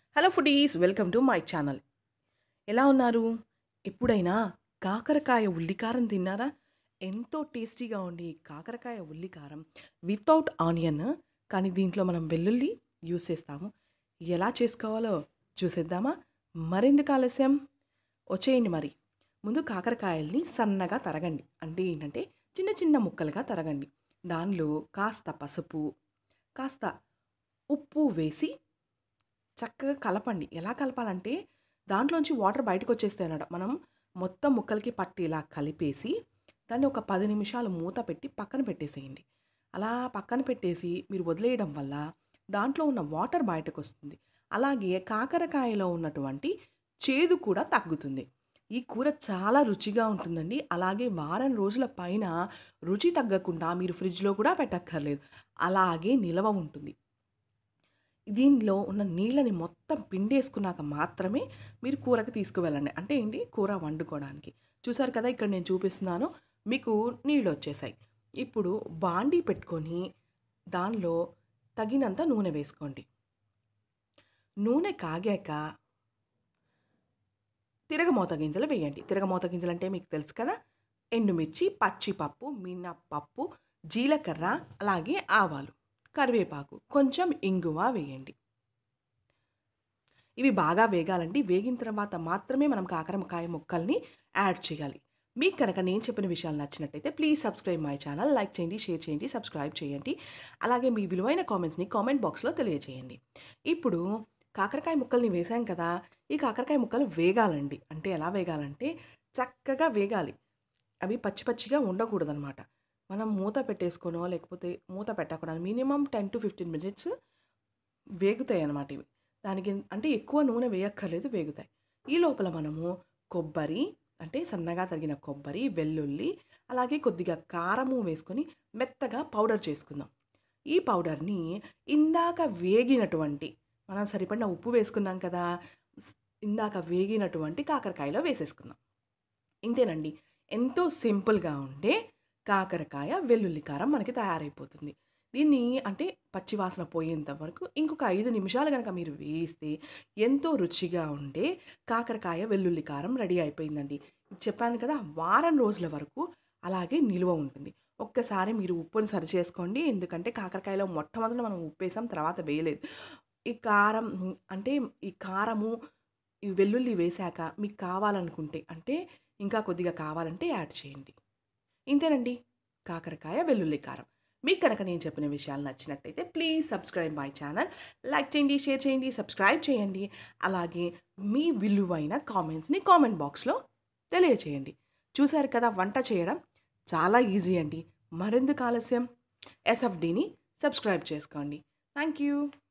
hello foodies welcome to my channel ఎలా ఉన్నారు ఎప్పుడైనా కాకరకాయ ఉల్లికారం తిన్నారా ఎంతో టేస్టీగా ఉండే ఈ కాకరకాయ ఉల్లికారం వితౌట్ ఆనియన్ కానీ దీంట్లో మనం వెల్లుల్లి యూస్ చేస్తాము ఎలా చేసుకోవాలో చూసేద్దామా మరెందుకు ఆలస్యం వచ్చేయండి మరి ముందు కాకరకాయల్ని సన్నగా తరగండి అంటే ఏంటంటే చిన్న చిన్న ముక్కలుగా తరగండి దానిలో కాస్త పసుపు కాస్త ఉప్పు వేసి చక్కగా కలపండి ఎలా కలపాలంటే దాంట్లోంచి వాటర్ బయటకు వచ్చేస్తాయి అన్నమాట మనం మొత్తం ముక్కలకి పట్టేలా కలిపేసి దాన్ని ఒక పది నిమిషాలు మూత పెట్టి పక్కన పెట్టేసేయండి అలా పక్కన పెట్టేసి మీరు వదిలేయడం వల్ల దాంట్లో ఉన్న వాటర్ బయటకు వస్తుంది అలాగే కాకరకాయలో ఉన్నటువంటి చేదు కూడా తగ్గుతుంది ఈ కూర చాలా రుచిగా ఉంటుందండి అలాగే వారం రోజుల పైన రుచి తగ్గకుండా మీరు ఫ్రిడ్జ్లో కూడా పెట్టక్కర్లేదు అలాగే నిలవ ఉంటుంది దీనిలో ఉన్న నీళ్ళని మొత్తం పిండేసుకున్నాక మాత్రమే మీరు కూరకి తీసుకువెళ్ళండి అంటే ఏంటి కూర వండుకోవడానికి చూసారు కదా ఇక్కడ నేను చూపిస్తున్నాను మీకు నీళ్ళు వచ్చేసాయి ఇప్పుడు బాండీ పెట్టుకొని దానిలో తగినంత నూనె వేసుకోండి నూనె కాగాక తిరగమోత గింజలు వేయండి తిరగమోత గింజలు అంటే మీకు తెలుసు కదా ఎండుమిర్చి పచ్చిపప్పు మినప్పప్పు జీలకర్ర అలాగే ఆవాలు కరివేపాకు కొంచెం ఇంగువ వేయండి ఇవి బాగా వేగాలండి వేగిన తర్వాత మాత్రమే మనం కాకరకాయ ముక్కల్ని యాడ్ చేయాలి మీకు కనుక నేను చెప్పిన విషయాలు నచ్చినట్టయితే please subscribe my channel like చేయండి షేర్ చేయండి సబ్స్క్రైబ్ చేయండి అలాగే మీ విలువైన కామెంట్స్ని కామెంట్ బాక్స్లో తెలియజేయండి ఇప్పుడు కాకరకాయ ముక్కల్ని వేసాం కదా ఈ కాకరకాయ ముక్కలు వేగాలండి అంటే ఎలా వేగాలంటే చక్కగా వేగాలి అవి పచ్చి పచ్చిగా ఉండకూడదనమాట మనం మూత పెట్టేసుకోనో లేకపోతే మూత పెట్టకుండా minimum ten to fifteen minutes వేగుతాయి అన్నమాట ఇవి దానికి అంటే ఎక్కువ నూనె వేయక్కర్లేదు వేగుతాయి ఈ లోపల మనము కొబ్బరి అంటే సన్నగా తరిగిన కొబ్బరి వెల్లుల్లి అలాగే కొద్దిగా కారము వేసుకొని మెత్తగా పౌడర్ చేసుకుందాం ఈ పౌడర్ని ఇందాక వేగినటువంటి మనం సరిపడిన ఉప్పు వేసుకున్నాం కదా ఇందాక వేగినటువంటి కాకరకాయలో వేసేసుకుందాం ఇంతేనండి ఎంతో సింపుల్గా ఉండే కాకరకాయ వెల్లుల్లి కారం మనకి తయారైపోతుంది దీన్ని అంటే పచ్చివాసన పోయేంత వరకు ఇంకొక ఐదు నిమిషాలు కనుక మీరు వేస్తే ఎంతో రుచిగా ఉండే కాకరకాయ వెల్లుల్లి కారం రెడీ అయిపోయిందండి చెప్పాను కదా వారం రోజుల వరకు అలాగే నిలువ ఉంటుంది ఒక్కసారి మీరు ఉప్పుని సరి చేసుకోండి ఎందుకంటే కాకరకాయలో మొట్టమొదట మనం ఉప్పు వేసాం తర్వాత వేయలేదు ఈ కారం అంటే ఈ కారము ఈ వెల్లుల్లి వేశాక మీకు కావాలనుకుంటే అంటే ఇంకా కొద్దిగా కావాలంటే యాడ్ చేయండి ఇంతేనండి కాకరకాయ వెల్లుల్లి కారం మీకు కనుక నేను చెప్పిన విషయాలు నచ్చినట్టయితే please subscribe my channel like చేయండి షేర్ చేయండి సబ్స్క్రైబ్ చేయండి అలాగే మీ విలువైన కామెంట్స్ని కామెంట్ బాక్స్లో తెలియచేయండి చూశారు కదా వంట చేయడం చాలా ఈజీ అండి మరెందుకు ఆలస్యం ఎస్ఎఫ్డిని సబ్స్క్రైబ్ చేసుకోండి థ్యాంక్ యూ